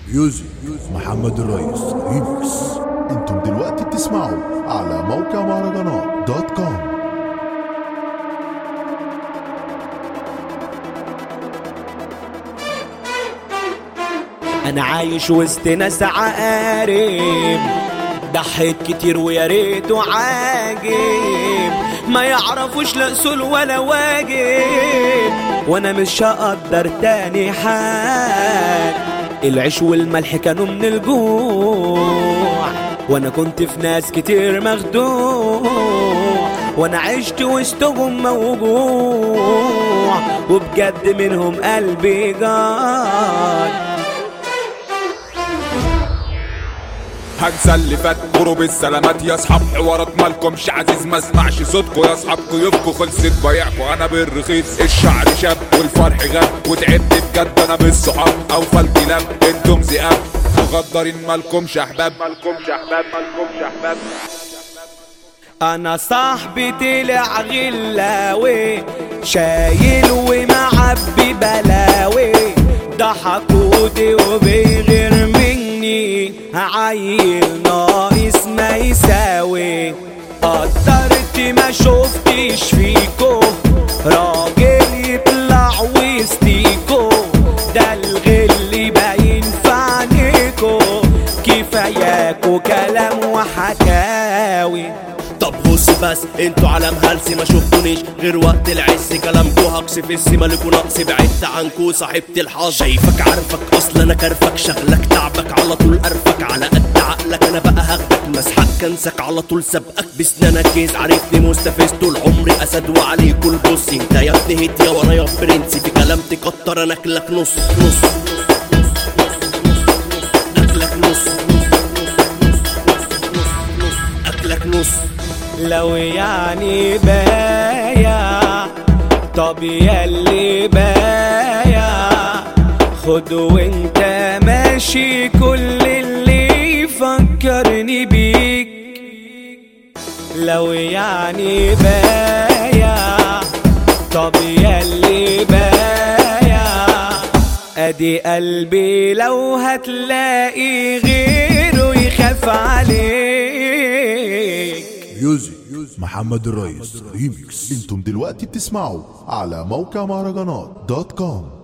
ميوزك محمد الرئيس ريمكس انتم دلوقتي بتسمعوا على موقع مهرجانات دوت كوم انا عايش وسط ناس عقارب ضحيت كتير ويا ريته عاجب ما يعرفوش لا اصول ولا واجب وانا مش هقدر تاني حال العيش والملح كانوا من الجوع وانا كنت في ناس كتير مخدوع وانا عشت وسطهم موجوع وبجد منهم قلبي جار هنسى اللي فات غروب السلامات يا اصحاب حوارات مالكمش عزيز ما اسمعش صوتكم يا اصحاب كيوفكم خلصت بيعكم انا بالرخيص الشعر شاب والفرح غاب وتعبت بجد انا بالصحاب او فالكلاب انتم ذئاب مغدرين مالكمش احباب مالكمش احباب مالكمش احباب انا صاحبي طلع غلاوي شايل ومعبي بلاوي ضحكودي وبيغير مني عيل ناقص ما يساوي قدرت ما شفتش فيكو راجل يطلع وسطيكو ده الغل باين في عينيكو كفاياكو كلام وحكاوي طب بص بس انتوا على مهلسي ما شفتونيش غير وقت العز كلامكو هقص في السما لكو نقص بعدت عنكو صاحبت الحظ شايفك عارفك اصلا انا كرفك شغلك تعبك على طول قرفك على قد عقلك انا بقى هاخدك مسحك كنسك على طول سبقك بسنانك جيز عارفني مستفز طول عمري اسد وعليك البص انت يا ابن هيت يا وانا يا برنسي في كلام تكتر انا اكلك نص نص اكلك نص اكلك نص لو يعني بايع طب ياللي بايع خد وانت ماشي كل اللي يفكرني بيك لو يعني بايع طب ياللي بايع ادي قلبي لو هتلاقي غيره يخاف عليك ميوزك محمد الرئيس ريمكس انتم دلوقتي بتسمعوا على موقع مهرجانات دوت كوم